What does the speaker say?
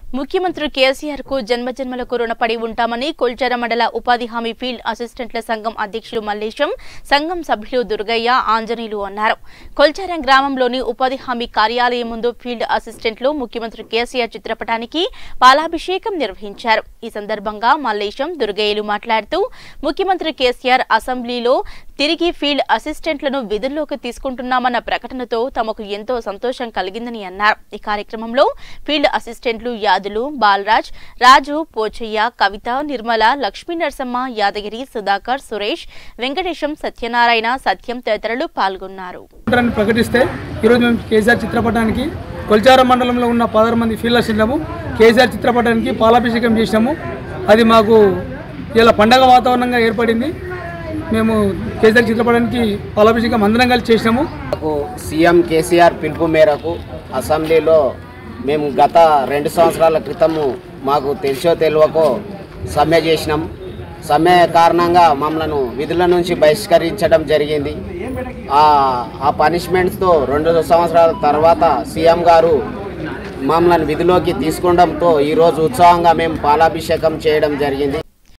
ముఖ్యమంత్రి కేసీఆర్ కు జన్మజన్మలకు రుణపడి ఉంటామని కొల్చార మండల ఉపాధి హామీ ఫీల్డ్ అసిస్టెంట్ల సంఘం అధ్యక్షులు మల్లేశం సంఘం సభ్యులు దుర్గయ్య ఆంజనేయులు అన్నారు కొల్చారం గ్రామంలోని ఉపాధి హామీ కార్యాలయం ముందు ఫీల్డ్ అసిస్టెంట్లు ముఖ్యమంత్రి కేసీఆర్ చిత్రపటానికి పాలాభిషేకం నిర్వహించారు ఈ సందర్భంగా మల్లేశం దుర్గయ్యలు మాట్లాడుతూ ముఖ్యమంత్రి కేసీఆర్ అసెంబ్లీలో తిరిగి ఫీల్డ్ అసిస్టెంట్లను విధుల్లోకి తీసుకుంటున్నామన్న ప్రకటనతో తమకు ఎంతో సంతోషం కలిగిందని అన్నారు ఈ కార్యక్రమంలో ఫీల్డ్ అసిస్టెంట్లు యాదులు బాలరాజ్ రాజు పోచయ్య కవిత నిర్మల లక్ష్మీ నరసమ్మ యాదగిరి సుధాకర్ సురేష్ వెంకటేశం సత్యనారాయణ సత్యం తదితరులు పాల్గొన్నారు అని ప్రకటిస్తే ఈరోజు మేము కేసీఆర్ చిత్రపటానికి కొల్చార మండలంలో ఉన్న పదహారు మంది ఫీల్డ్ అసిస్టెంట్లము కేసీఆర్ చిత్రపటానికి పాలాభిషేకం చేసినాము అది మాకు ఇలా పండగ వాతావరణంగా ఏర్పడింది మేము కేసీఆర్ చిత్రపటానికి పాలాభిషేకం అందరం కలిసి చేసినాము మేరకు సీఎం కేసీఆర్ పిలుపు మేరకు అసెంబ్లీలో మేము గత రెండు సంవత్సరాల క్రితము మాకు తెలిసో తెలియకో సమ్మె చేసినాం సమ్మె కారణంగా మమ్మలను విధుల నుంచి బహిష్కరించడం జరిగింది ఆ ఆ పనిష్మెంట్స్తో రెండు సంవత్సరాల తర్వాత సీఎం గారు మమ్మల్ని విధిలోకి తీసుకోవడంతో ఈరోజు ఉత్సాహంగా మేము పాలాభిషేకం చేయడం జరిగింది